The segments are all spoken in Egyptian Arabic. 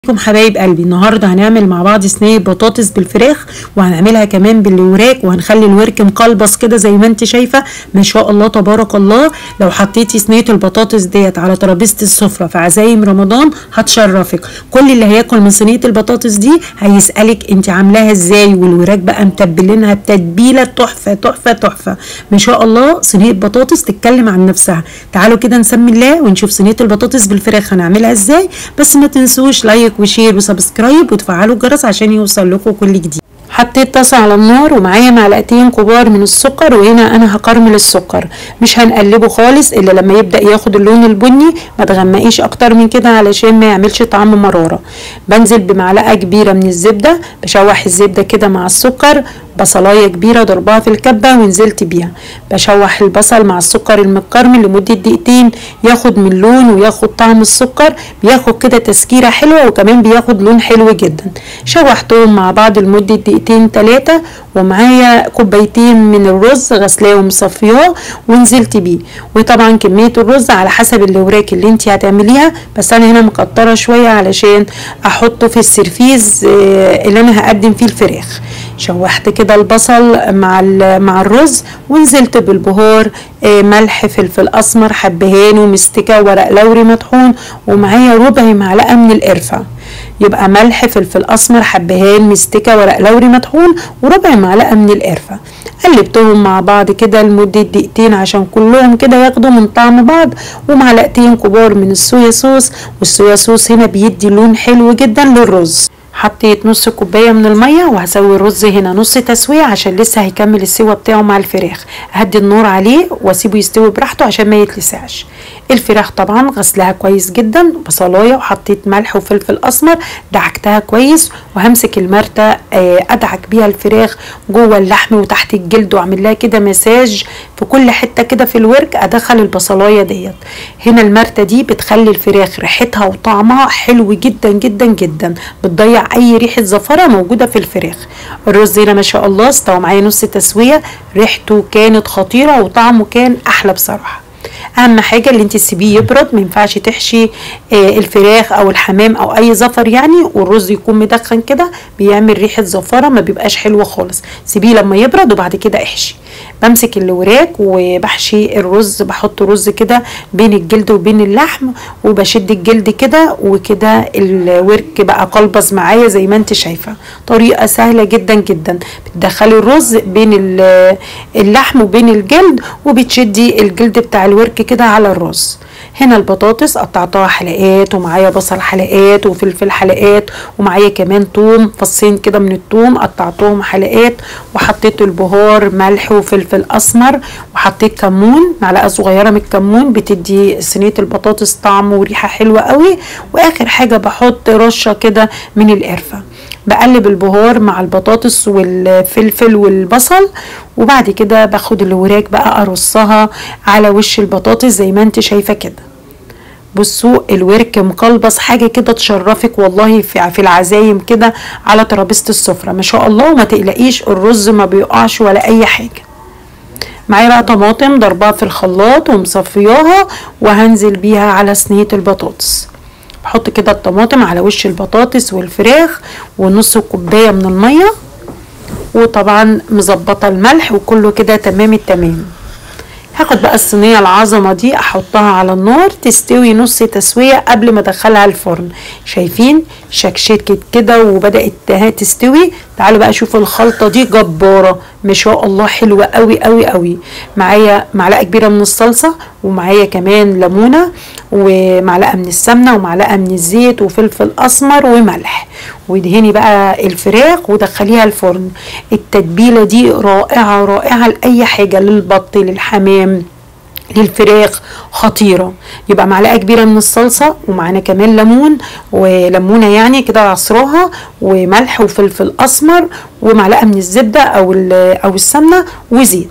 ازيكم حبايب قلبي النهارده هنعمل مع بعض صينيه بطاطس بالفراخ وهنعملها كمان بالوراك وهنخلي الورك مقلبص كده زي ما انت شايفه ما شاء الله تبارك الله لو حطيتي صينيه البطاطس ديت على ترابيزه السفره في عزايم رمضان هتشرفك كل اللي هياكل من صينيه البطاطس دي هيسالك انت عاملاها ازاي والوراك بقى متبلينها بتتبيله تحفه تحفه تحفه ما شاء الله صينيه بطاطس تتكلم عن نفسها تعالوا كده نسمي الله ونشوف صينيه البطاطس بالفراخ هنعملها ازاي بس ما تنسوش لايك وشير وسبسكرايب وتفعلوا الجرس عشان يوصل لكم كل جديد حطيت طاسة على النار ومعايا معلقتين كبار من السكر وهنا انا هكرمل السكر مش هنقلبه خالص الا لما يبدأ ياخد اللون البني ما تغمقيش اكتر من كده علشان ما يعملش طعم مرارة بنزل بمعلقة كبيرة من الزبدة بشوح الزبدة كده مع السكر بصلايه كبيره ضربها في الكبه ونزلت بيها بشوح البصل مع السكر المتكرمل لمده دقيقتين ياخد من لون وياخد طعم السكر بياخد كده تسكيره حلوه وكمان بياخد لون حلو جدا شوحتهم مع بعض لمده دقيقتين ثلاثه ومعايا كوبايتين من الرز غسلاه ومصفياه ونزلت بيه وطبعا كميه الرز على حسب الاوراق اللي انت هتعمليها بس انا هنا مكتره شويه علشان احطه في السرفيز اللي انا هقدم فيه الفراخ شوحت كده البصل مع مع الرز ونزلت بالبهار ملح فلفل اسمر حبهان ومستكه ورق لوري مطحون ومعايا ربع معلقه من القرفه يبقى ملح فلفل اسمر حبهان مستكه ورق لوري مطحون وربع معلقه من القرفه قلبتهم مع بعض كده لمدة دقيقتين عشان كلهم كده ياخدوا من طعم بعض ومعلقتين كبار من الصويا صوص والصويا صوص هنا بيدي لون حلو جدا للرز حطيت نص كوبايه من الميه وهسوي الرز هنا نص تسويه عشان لسه هيكمل السوا بتاعه مع الفراخ هدي النار عليه واسيبه يستوي براحته عشان ما يتلسعش الفراخ طبعا غسلها كويس جدا بصلايه وحطيت ملح وفلفل اسمر دعكتها كويس وهمسك المرته ادعك بيها الفراخ جوه اللحم وتحت الجلد واعمل لها كده مساج في كل حته كده في الورك ادخل البصلايه ديت هنا المرته دي بتخلي الفراخ ريحتها وطعمها حلو جدا جدا جدا بتضيع اي ريحه زفره موجوده في الفراخ الرز هنا ما شاء الله استوى معايا نص تسويه ريحته كانت خطيره وطعمه كان احلى بصراحه اهم حاجه اللي انت تسيبيه يبرد ما ينفعش تحشي آه الفراخ او الحمام او اي زفر يعني والرز يكون مدخن كده بيعمل ريحه زفره ما بيبقاش حلوه خالص سيبيه لما يبرد وبعد كده احشي بمسك الوراك وبحشي الرز بحط رز كده بين الجلد وبين اللحم وبشد الجلد كده وكده الورك بقى قلبز معايا زي ما انت شايفه طريقه سهله جدا جدا بتدخلي الرز بين اللحم وبين الجلد وبتشدي الجلد بتاع الورك كده على الرز هنا البطاطس قطعتها حلقات ومعايا بصل حلقات وفلفل حلقات ومعايا كمان توم فصين كده من التوم قطعتهم حلقات وحطيت البهار ملح وفلفل اسمر وحطيت كمون معلقه صغيره من الكمون بتدي صينيه البطاطس طعم وريحه حلوه قوي واخر حاجه بحط رشه كده من القرفه بقلب البهار مع البطاطس والفلفل والبصل وبعد كده باخد الوراك بقى ارصها على وش البطاطس زي ما انت شايفه كده بصوا الورك مقلبص حاجه كده تشرفك والله في, في العزايم كده على ترابيزه السفره ما شاء الله وما تقلقيش الرز ما بيقعش ولا اي حاجه معايا بقى طماطم ضربها في الخلاط ومصفياها وهنزل بيها على صينيه البطاطس بحط كده الطماطم على وش البطاطس والفراخ ونص كوبايه من الميه وطبعا مظبطه الملح وكله كده تمام التمام هاخد بقى الصينيه العظمه دي احطها على النار تستوي نص تسويه قبل ما ادخلها الفرن شايفين شكشكت كده وبدات تستوي تعالوا بقى شوفوا الخلطه دي جباره ما شاء الله حلوه قوي قوي قوي معايا معلقه كبيره من الصلصه ومعايا كمان ليمونه ومعلقه من السمنه ومعلقه من الزيت وفلفل اسمر وملح ودهني بقى الفراخ ودخليها الفرن التتبيله دي رائعه رائعه لاي حاجه للبط للحمام للفراخ خطيره يبقى معلقه كبيره من الصلصه ومعانا كمان ليمون وليمونه يعني كده عصراها وملح وفلفل اسمر ومعلقه من الزبده او او السمنه وزيت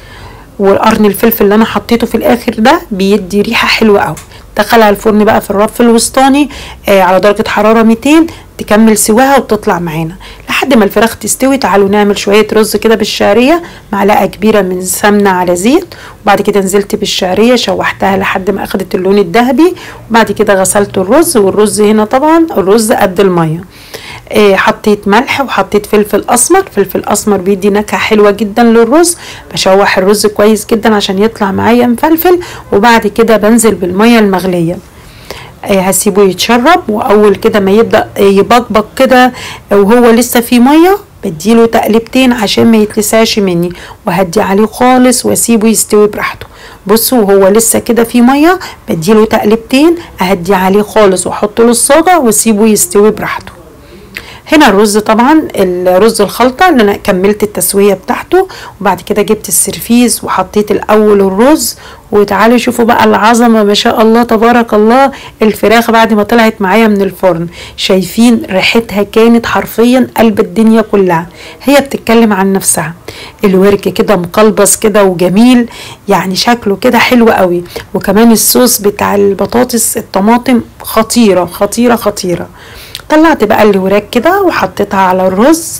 وقرن الفلفل اللي انا حطيته في الاخر ده بيدي ريحه حلوه قوي دخلها الفرن بقى في الرف الوسطاني آه على درجه حراره 200 تكمل سواها وتطلع معانا لحد ما الفراخ تستوي تعالوا نعمل شويه رز كده بالشعريه معلقه كبيره من سمنه على زيت وبعد كده نزلت بالشعريه شوحتها لحد ما اخدت اللون الذهبي وبعد كده غسلت الرز والرز هنا طبعا الرز قد الميه إيه حطيت ملح وحطيت فلفل اسمر فلفل اسمر بيدي نكهه حلوه جدا للرز بشوح الرز كويس جدا عشان يطلع معايا مفلفل وبعد كده بنزل بالميه المغليه إيه هسيبه يتشرب واول كده ما يبدا يبقبق كده وهو لسه فيه ميه بديله تقلبتين عشان ما يتلسعش مني وهدي عليه خالص واسيبه يستوي براحته بصوا وهو لسه كده فيه ميه بديله تقلبتين اهدي عليه خالص واحط له الصاجه واسيبه يستوي براحته هنا الرز طبعا الرز الخلطة اللي انا كملت التسوية بتاعته وبعد كده جبت السرفيز وحطيت الاول الرز وتعالوا شوفوا بقى العظمة ما شاء الله تبارك الله الفراخ بعد ما طلعت معايا من الفرن شايفين ريحتها كانت حرفيا قلب الدنيا كلها هي بتتكلم عن نفسها الورك كده مقلبص كده وجميل يعني شكله كده حلو قوي وكمان الصوص بتاع البطاطس الطماطم خطيرة خطيرة خطيرة طلعت بقى الوراك كده وحطيتها على الرز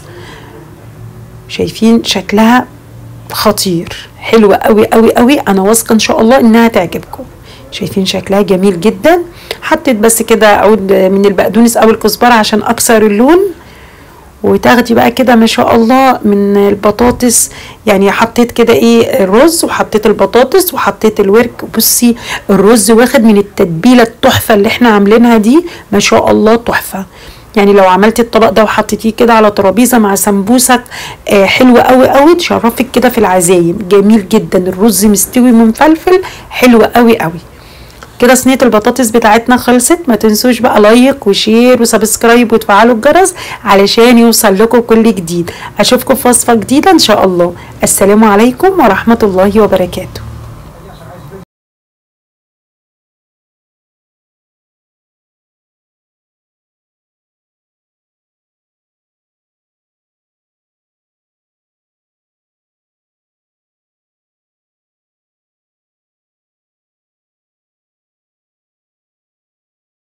شايفين شكلها خطير حلوة قوي قوي قوي انا واثقة ان شاء الله انها تعجبكم شايفين شكلها جميل جدا حطيت بس كده عود من البقدونس او الكزبرة عشان اكسر اللون وتاخدي بقى كده ما شاء الله من البطاطس يعني حطيت كده ايه الرز وحطيت البطاطس وحطيت الورك بصي الرز واخد من التتبيله التحفه اللي احنا عاملينها دي ما شاء الله تحفه يعني لو عملتي الطبق ده وحطيتيه كده على ترابيزه مع سمبوسك آه حلوه قوي قوي تشرفك كده في العزايم جميل جدا الرز مستوي مفلفل حلو قوي قوي كده صينيه البطاطس بتاعتنا خلصت ما تنسوش بقى لايك وشير وسبسكرايب وتفعلوا الجرس علشان يوصل لكم كل جديد اشوفكم في وصفه جديده ان شاء الله السلام عليكم ورحمه الله وبركاته